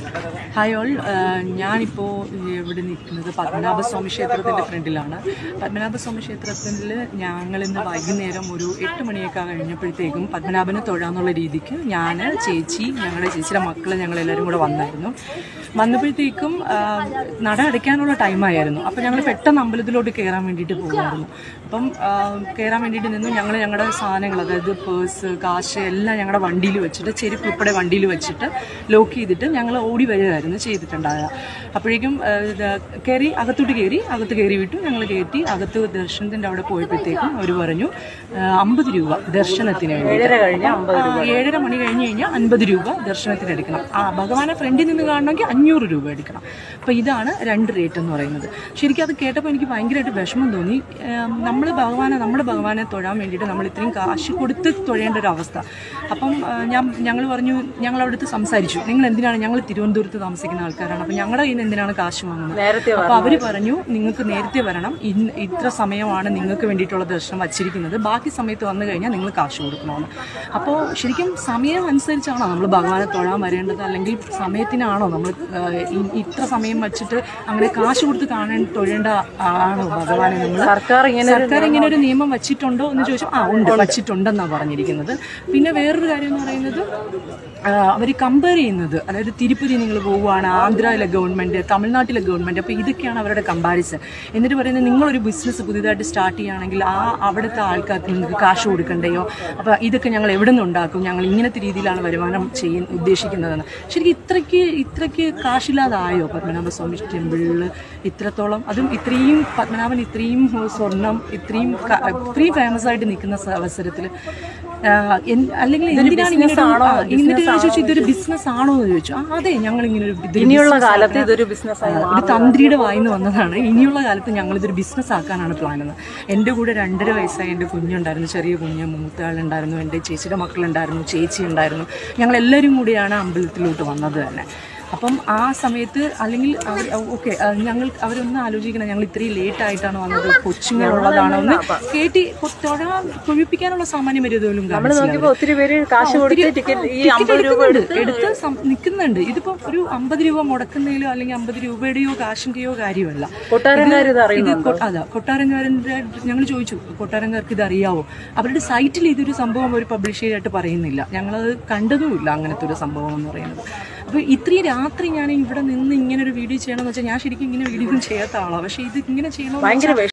hi all ഞാനിപ്പോൾ ഇവിടെ നിൽക്കുന്നത് പത്മനാഭസ്വാമി ക്ഷേത്രത്തിൻ്റെ ഫ്രണ്ടിലാണ് പത്മനാഭസ്വാമി ക്ഷേത്രത്തിൽ ഞങ്ങൾ ഇന്ന് വൈകുന്നേരം ഒരു എട്ട് മണിയൊക്കെ കഴിഞ്ഞപ്പോഴത്തേക്കും പത്മനാഭനെ തൊഴാന്നുള്ള രീതിക്ക് ഞാൻ ചേച്ചി ഞങ്ങളുടെ ചേച്ചിയുടെ മക്കൾ ഞങ്ങളെല്ലാവരും കൂടെ വന്നായിരുന്നു വന്നപ്പോഴത്തേക്കും ആ, നട അടയ്ക്കാനുള്ള ടൈമായിരുന്നു അപ്പോൾ ഞങ്ങൾ പെട്ടെന്ന് അമ്പലത്തിലോട്ട് കയറാൻ വേണ്ടിയിട്ട് പോകുമായിരുന്നു അപ്പം ആ, കയറാൻ വേണ്ടിയിട്ട് നിന്ന് ഞങ്ങൾ ഞങ്ങളുടെ സാധനങ്ങൾ അതായത് പേഴ്സ് കാശ് എല്ലാം ഞങ്ങളുടെ വണ്ടിയിൽ വെച്ചിട്ട് ചെരുപ്പ് ഉൾപ്പെടെ വണ്ടിയിൽ വെച്ചിട്ട് ലോക്ക് ചെയ്തിട്ട് ഞങ്ങൾ ഓടി വരികയായിരുന്നു ചെയ്തിട്ടുണ്ടായ അപ്പോഴേക്കും ആ, ഇത് കയറി അകത്തോട്ട് കയറി അകത്ത് കയറി വിട്ടു ഞങ്ങൾ കയറ്റി അകത്ത് ദർശനത്തിൻ്റെ അവിടെ പോയപ്പോഴത്തേക്കും അവർ പറഞ്ഞു അമ്പത് രൂപ ദർശനത്തിന് വേണ്ടി ഏഴര മണി കഴിഞ്ഞ് കഴിഞ്ഞാൽ അൻപത് രൂപ ദർശനത്തിന് എടുക്കണം ആ ഭഗവാനെ ഫ്രണ്ടിൽ നിന്ന് കാണണമെങ്കിൽ അഞ്ഞൂറ് രൂപ എടുക്കണം അപ്പോൾ ഇതാണ് രണ്ട് റേറ്റ് എന്ന് പറയുന്നത് ശരിക്കും അത് കേട്ടപ്പോൾ എനിക്ക് ഭയങ്കരമായിട്ട് വിഷമം തോന്നി നമ്മൾ ഭഗവാനെ നമ്മുടെ ഭഗവാനെ തൊഴാൻ വേണ്ടിയിട്ട് നമ്മൾ ഇത്രയും കാശ് കൊടുത്ത് തൊഴേണ്ട ഒരു അവസ്ഥ അപ്പം ആ, ഞാൻ ഞങ്ങൾ പറഞ്ഞു ഞങ്ങൾ അവിടുത്തെ സംസാരിച്ചു നിങ്ങൾ എന്തിനാണ് ഞങ്ങൾ തിരുവനന്തപുരത്ത് താമസിക്കുന്ന ആൾക്കാരാണ് അപ്പം ഞങ്ങളുടെ കയ്യിൽ നിന്ന് എന്തിനാണ് കാശ് വാങ്ങുന്നത് അപ്പോൾ അവർ പറഞ്ഞു നിങ്ങൾക്ക് നേരത്തെ വരണം ഇന്ന് ഇത്ര സമയമാണ് നിങ്ങൾക്ക് വേണ്ടിയിട്ടുള്ള ദർശനം വച്ചിരിക്കുന്നത് ബാക്കി സമയത്ത് വന്നു കഴിഞ്ഞാൽ നിങ്ങൾ കാശ് കൊടുക്കണമെന്ന് അപ്പോൾ ശരിക്കും സമയം അനുസരിച്ചാണോ നമ്മൾ ഭഗവാനെ തൊഴാൻ വരേണ്ടത് അല്ലെങ്കിൽ സമയത്തിനാണോ നമ്മൾ ആ, ഇ- ഇത്ര സമയം വച്ചിട്ട് അങ്ങനെ കാശ് കൊടുത്ത് കാണാൻ തൊഴേണ്ട ആണോ ഭഗവാനെ നമ്മൾ സർക്കാർ ഇങ്ങനെ സർക്കാർ ഇങ്ങനെ ഒരു നിയമം വച്ചിട്ടുണ്ടോ എന്ന് ചോദിച്ചാൽ ആ ഉണ്ട് വച്ചിട്ടുണ്ടെന്നാണ് പറഞ്ഞിരിക്കുന്നത് പിന്നെ വേറൊരു കാര്യം എന്ന് പറയുന്നത് അവർ കമ്പയർ ചെയ്യുന്നത് അതായത് തിരുപ്പതി നിങ്ങൾ പോവുകയാണ് ആന്ധ്രയിലെ ഗവൺമെൻറ് തമിഴ്നാട്ടിലെ ഗവൺമെൻറ് അപ്പോൾ ഇതൊക്കെയാണ് അവരുടെ കമ്പാരിസൺ എന്നിട്ട് പറയുന്നത് നിങ്ങളൊരു ബിസിനസ് പുതിയതായിട്ട് സ്റ്റാർട്ട് ചെയ്യുകയാണെങ്കിൽ ആ അവിടുത്തെ ആൾക്കാർക്ക് നിങ്ങൾക്ക് കാശ് കൊടുക്കണ്ടയോ അപ്പോൾ ഇതൊക്കെ ഞങ്ങൾ എവിടെ നിന്ന് ഉണ്ടാക്കും ഞങ്ങൾ ഇങ്ങനത്തെ രീതിയിലാണ് വരുമാനം ചെയ്യാൻ ഉദ്ദേശിക്കുന്നതെന്ന് ശരിക്കും ഇത്രയ്ക്ക് ഇത്രയ്ക്ക് കാശില്ലാതായോ പത്മനാഭസ്വാമി ടെമ്പിളിൽ ഇത്രത്തോളം അതും ഇത്രയും പത്മനാഭൻ ഇത്രയും സ്വർണം ഇത്രയും ക- ഇത്രയും ഫേമസ് ആയിട്ട് നിൽക്കുന്ന സ- അവസരത്തിൽ അല്ലെങ്കിൽ എന്തിനാണ് ഇങ്ങനെ ഒരു- ആ, എന്നിട്ട് ഞാൻ ചോദിച്ചു ഇതൊരു ബിസിനസ് ആണോ എന്ന് ചോദിച്ചു ആ, അതെ ഞങ്ങൾ ഇങ്ങനെ ഒരു ഇതൊരു ഇനിയുള്ള business കാലത്ത് ആക്കാൻ- ഇതൊരു ബിസിനസ് ആ, ഒരു തന്ത്രിയുടെ വായിന്ന് വന്നതാണ് ഇനിയുള്ള കാലത്ത് ഞങ്ങൾ ഇതൊരു ബിസിനസ് ആക്കാനാണ് പ്ലാൻ എന്ന് എൻ്റെ കൂടെ രണ്ടര വയസ്സായ എൻ്റെ കുഞ്ഞുണ്ടായിരുന്നു ചെറിയ കുഞ്ഞ് മൂത്ത ആളുണ്ടായിരുന്നു എൻ്റെ ചേച്ചിയുടെ മക്കളുണ്ടായിരുന്നു ചേച്ചി ഉണ്ടായിരുന്നു ഞങ്ങൾ എല്ലാവരും കൂടിയാണ് അമ്പലത്തിലോട്ട് വന്നത് തന്നെ അപ്പം ആ സമയത്ത് അല്ലെങ്കിൽ അവർ ഓക്കെ ഞങ്ങൾ അവരൊന്ന് ആലോചിക്കണം ഞങ്ങൾ ഇത്രയും ലേറ്റ് ആയിട്ടാണ് വന്നത് കൊച്ചുങ്ങളുള്ളതാണോ എന്ന് കേട്ടി തൊഴാൻ കൊഴിപ്പിക്കാനുള്ള സാമാന്യ മര്യാദകളും നോക്കിയപ്പോ ഒത്തിരി പേര് കാശ് കൊടുത്ത് ടിക്കറ്റ് ഈ അമ്പത് രൂപ എടുത്ത് എടുത്ത് സം- നിൽക്കുന്നുണ്ട് ഇതിപ്പോ ഒരു അമ്പത് രൂപ മുടക്കുന്നതിലോ അല്ലെങ്കിൽ അമ്പത് രൂപയുടെയോ കാശിന്റെയോ കാര്യമല്ല കൊട്ടാരക്കാർ ഇത് ഇത് അറിയുന്നുണ്ടോ കൊ- അതാ കൊട്ടാരങ്കാരൻ്റെ ഞങ്ങൾ ചോദിച്ചു കൊട്ടാരങ്കാർക്ക് ഇത് അറിയാവോ അവരുടെ സൈറ്റിൽ ഇതൊരു സംഭവം ഒരു പബ്ലിഷ് ചെയ്തിട്ട് പറയുന്നില്ല ഞങ്ങളത് കണ്ടതുമില്ല അങ്ങനത്തെ ഒരു സംഭവം എന്ന് പറയുന്നത് അപ്പോൾ ഇത്രയും രാത്രി ഞാൻ ഇവിടെ നിന്ന് ഇങ്ങനെ ഒരു വീഡിയോ ചെയ്യണമെന്ന് വെച്ചാൽ ഞാൻ ശരിക്കും ഇങ്ങനെ വീഡിയോ ഒന്നും ചെയ്യാത്ത ആളാണ് പക്ഷേ ഇത് ഇങ്ങനെ ചെയ്യണമെന്ന് ഭയങ്കര